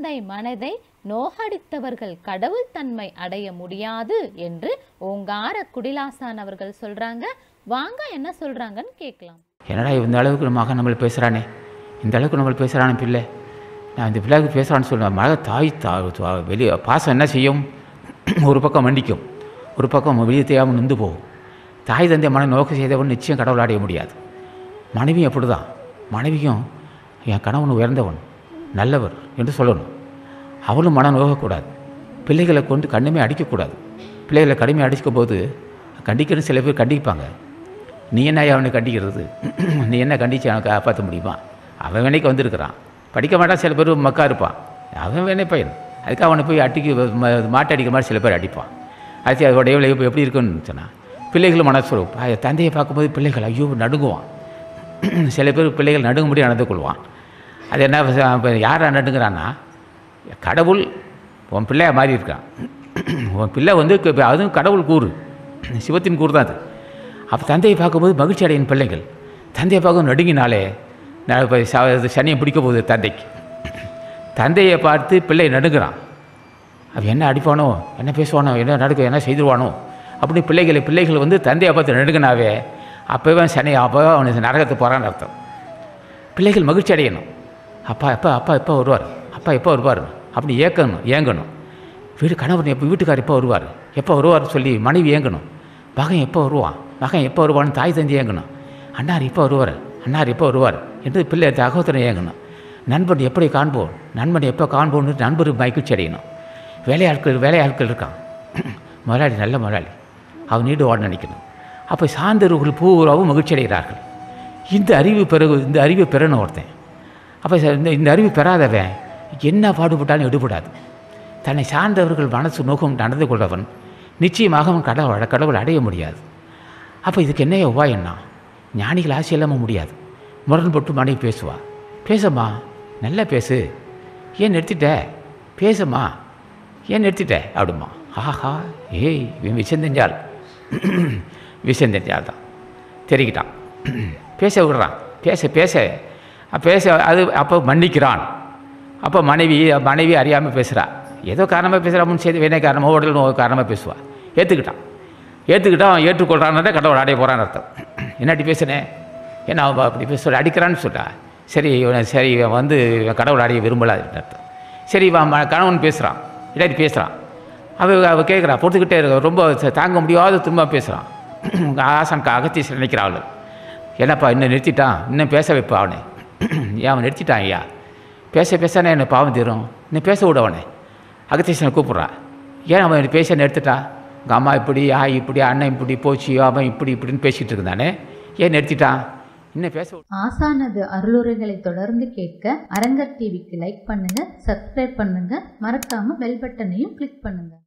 தந்தை மனதை நோகடித்தவர்கள் கடவுள் தன்மை அடைய முடியாது என்று ஓங்கார குடிலாசான் அவர்கள் சொல்றாங்க வாங்க என்ன சொல்றாங்கன்னு கேட்கலாம் என்னடா இந்த அளவுக்கு நம்ம மகன் நம்மளை பேசுகிறானே இந்த அளவுக்கு நம்மளை பேசுகிறானே பிள்ளை நான் இந்த பிள்ளைக்கு பேசுகிறான்னு சொல்லுவேன் மக தாய் தா தா- வெளியே பாசம் என்ன செய்யும் ஒரு பக்கம் மண்டிக்கும் ஒரு பக்கம் வெளியே தெரியாமல் நின்று போகும் தாய் தந்தை மன நோக்க செய்தவன் நிச்சயம் கடவுள் அடைய முடியாது மனைவியும் அப்படி தான் மனைவியும் என் கணவன் உயர்ந்தவன் நல்லவர் என்று சொல்லணும் அவளும் மனம் நோகக்கூடாது பிள்ளைகளை கொண்டு கண்ணுமே அடிக்கக்கூடாது பிள்ளைகளை கடுமையாக அடிக்கும் போது கண்டிக்கணும் சில பேர் கண்டிப்பாங்க நீ என்ன அவனை கண்டிக்கிறது நீ என்ன கண்டிச்சு அவனை காப்பாற்ற முடியுமா அவன் வேணைக்கு வந்திருக்கிறான் படிக்க மாட்டான் சில பேர் மக்கா இருப்பான் அவன் வேணே பையன் அதுக்கு அவனை போய் அடிக்க ம- மாட்டை அடிக்கிற மாதிரி சில பேர் அடிப்பான் அது அதோட எவ்வளோ இப்போ எப்படி இருக்குன்னு சொன்னால் பிள்ளைகள் மனசு தந்தையை பார்க்கும்போது பிள்ளைகள் ஐயோ நடுங்குவான் சில பேர் பிள்ளைகள் நடுங்கும்படி நடந்து கொள்வான் அது என்ன இப்போ யாரை நடுங்கிறான்னா கடவுள் உன் பிள்ளையா மாறி இருக்கான் உன் பிள்ளை வந்து க- அதுவும் கடவுள் கூறு சிவத்தின் கூறு தான் அது அப்போ தந்தையை பார்க்கும்போது மகிழ்ச்சி அடையும் பிள்ளைகள் தந்தையை பார்க்கும் நடுங்கினாலே நான் இப்போ ச- சனியை பிடிக்க போகுது தந்தைக்கு தந்தையை பார்த்து பிள்ளை நடுங்கிறான் அவன் என்ன அடிப்பானோ என்ன பேசுவானோ என்ன நடக்க என்ன செய்துருவானோ அப்படி பிள்ளைகளை பிள்ளைகள் வந்து தந்தையை பார்த்து நடுங்கினாவே அப்போவே சனி அப்போவே அவனுக்கு நரகத்துக்கு போகிறான்னு அர்த்தம் பிள்ளைகள் மகிழ்ச்சி அடையணும் அப்பா எப்போ அப்பா எப்போ வருவார் அப்பா எப்போ வருவார் அப்படி ஏக்கணும் ஏங்கணும் வீடு கணவன் எப்போ வீட்டுக்கார் எப்போ வருவார் எப்போ வருவார் சொல்லி மனைவி ஏங்கணும் மகன் எப்போ வருவான் மகன் எப்போ வருவான்னு தாய் தந்தி ஏங்கணும் அண்ணார் எப்போ வருவார் அண்ணார் எப்போ வருவார் என்று பிள்ளை தகவத்தனை ஏங்கணும் நண்பன் எப்படி காண்போம் நண்பன் எப்போ காண்போன்னு நண்பர் மகிழ்ச்சி அடையணும் வேலையாட்கள் வேலையாட்கள் இருக்கான் முதலாளி நல்ல முதலாளி அவன் நீடு ஓட நினைக்கணும் அப்போ சார்ந்தவர்கள் பூராவும் மகிழ்ச்சி அடைகிறார்கள் இந்த அறிவு பிறகு இந்த அறிவை பெறணும் ஒருத்தன் அப்போ இந்த இந்த அறிவு பெறாதவன் என்ன பாடுபட்டாலும் எடுபடாது தன்னை சார்ந்தவர்கள் மனசு நோக்கம் நடந்து கொள்றவன் நிச்சயமாக அவன் கடவுள் கடவுள் அடைய முடியாது அப்போ இதுக்கு என்ன உபாயம்னா ஞானிகள் ஆசை இல்லாமல் முடியாது முரண்பட்டு மனைவி பேசுவா பேசம்மா நல்லா பேசு ஏன் நிறுத்திட்ட பேசம்மா ஏன் நிறுத்திட்ட அப்படிமா ஆஹா ஏய் இவன் விஷம் தெரிஞ்சால் விஷம் தெரிஞ்சால் தான் தெரிக்கிட்டான் பேச விடுறான் பேச பேச அ, பேச அது அப்போ மன்னிக்கிறான் அப்போ மனைவி மனைவி அறியாமல் பேசுகிறா ஏதோ காரணமாக பேசுகிறா முன் செய்து வேணே காரணமாக உடல் நோய் காரணமாக பேசுவா ஏற்றுக்கிட்டான் ஏற்றுக்கிட்டான் அவன் ஏற்றுக்கொள்றான்னு கடவுள் அடைய போகிறான்னு அர்த்தம் என்னாடி பேசுனேன் ஏன்னா அவன் அப்படி பேச சொல்லி அடிக்கிறான்னு சொல்லிட்டா சரி இவனை சரி இவன் வந்து இவன் கடவுள் அடைய விரும்பலாதுன்னு அர்த்தம் சரி இவன் ம- கணவன் பேசுகிறான் இல்லாட்டி பேசுகிறான் அவ அவ கேட்குறா பொறுத்துக்கிட்டே இருக்க ரொம்ப ச- தாங்க முடியாத துன்பம் பேசுகிறான் ஆசான் அகத்தீஸ்வரன் நினைக்கிறாள் என்னப்பா இன்னும் நிறுத்திட்டான் இன்னும் பேச வைப்பா அவனை ஏன் அவன் நிறுத்திட்டான் ஐயா பேச பேசானே என்ன பாவம் தீரும் இன்னும் பேச விட அவனை அகத்தீஸ்வரனை கூப்பிட்றா ஏன் அவன் பேச நிறுத்திட்டா உங்கள் அம்மா இப்படி ஆ இப்படி அண்ணன் இப்படி போச்சு அவன் இப்படி இப்படின்னு பேசிக்கிட்டு இருந்தானே ஏன் நிறுத்திட்டான் இன்னும் பேச விட- ஆசானது அருளுரைகளை தொடர்ந்து கேட்க அரங்கர் டிவிக்கு லைக் பண்ணுங்க சப்ஸ்கிரைப் பண்ணுங்க மறக்காம பெல் பட்டனையும் கிளிக் பண்ணுங்க